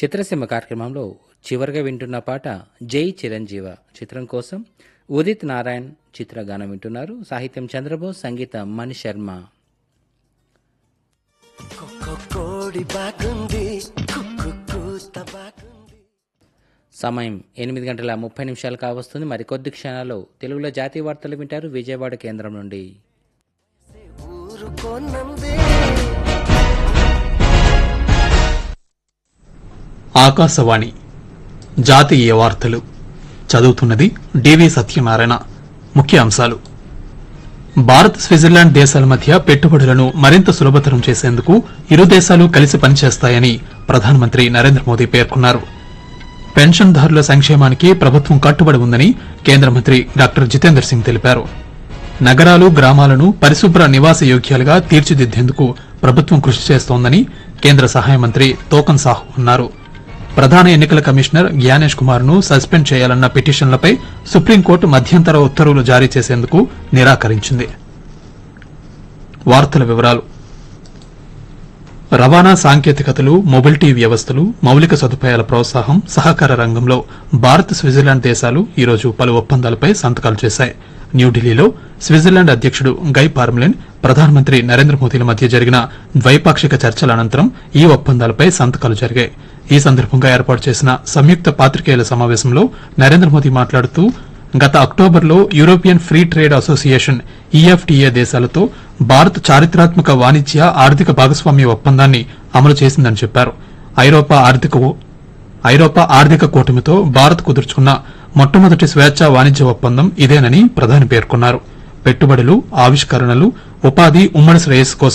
చిత్రసీమ కార్యక్రమంలో చివరిగా వింటున్న పాట జై చిరంజీవ చిత్రం కోసం ఉదిత్ నారాయణ్ చిత్రగానం వింటున్నారు సాహిత్యం చంద్రబోస్ సంగీతం మణి శర్మ కోడి బాగుంది కుక్కు కూత బాగుంది సమయం ఎనిమిది గంటల ముప్పై నిమిషాలు కావస్తుంది మరికొద్ది క్షణాల్లో తెలుగులో జాతీయ వార్తలు వింటారు విజయవాడ కేంద్రం నుండి ఊరుకోనంది ఆకాశవాణి జాతీయ వార్తలు చదువుతున్నది డివి సత్యనారాయణ ముఖ్య అంశాలు భారత్ స్విట్జర్లాండ్ దేశాల మధ్య పెట్టుబడులను మరింత సులభతరం చేసేందుకు ఇరు దేశాలు కలిసి పనిచేస్తాయని ప్రధానమంత్రి నరేంద్ర మోదీ పేర్కొన్నారు పెన్షన్దారుల సంక్షేమానికి ప్రభుత్వం కట్టుబడి ఉందని కేంద్ర మంత్రి డాక్టర్ జితేందర్ సింగ్ తెలిపారు నగరాలు గ్రామాలను పరిశుభ్ర నివాస యోగ్యాలుగా తీర్చిదిద్దేందుకు ప్రభుత్వం కృషి చేస్తోందని కేంద్ర సహాయ మంత్రి తోకన్ సాహు అన్నారు ప్రధాన ఎన్నికల కమిషనర్ జ్ఞానేష్ కుమార్ ను సస్పెండ్ చేయాలన్న పిటిషన్లపై సుప్రీంకోర్టు మధ్యంతర ఉత్తర్వులు జారీ చేసేందుకు నిరాకరించింది వార్తల వివరాలు రవాణా సాంకేతికతలు మొబిలిటీ వ్యవస్థలు మౌలిక సదుపాయాల ప్రోత్సాహం సహకార రంగంలో భారత్ స్విట్జర్లాండ్ దేశాలు ఈరోజు పలు ఒప్పందాలపై సంతకాలు చేశాయి న్యూఢిల్లీలో స్విట్జర్లాండ్ అధ్యక్షుడు గై పార్మ్లెన్ ప్రధానమంత్రి నరేంద్ర మోదీల మధ్య జరిగిన ద్వైపాక్షిక చర్చల అనంతరం ఈ ఒప్పందాలపై సంతకాలు జరిగాయి ఈ సందర్భంగా ఏర్పాటు చేసిన సంయుక్త పాత్రికేయుల సమావేశంలో నరేంద్ర మోదీ మాట్లాడుతూ గత అక్టోబర్లో European free trade association EFTA దేశాలతో భారత్ చారిత్రాత్మక వాణిజ్య ఆర్థిక భాగస్వామ్య ఒప్పందాన్ని అమలు చేసిందని చెప్పారు ఐరోపా ఆర్థిక ఐరోపా ఆర్థిక కూటమితో భారత్ కుదుర్చుకున్న మొట్టమొదటి స్వేచ్ఛా వాణిజ్య ఒప్పందం ఇదేనని ప్రధాని పేర్కొన్నారు పెట్టుబడులు ఆవిష్కరణలు ఉపాధి ఉమ్మడి శ్రేయస్సు కోసం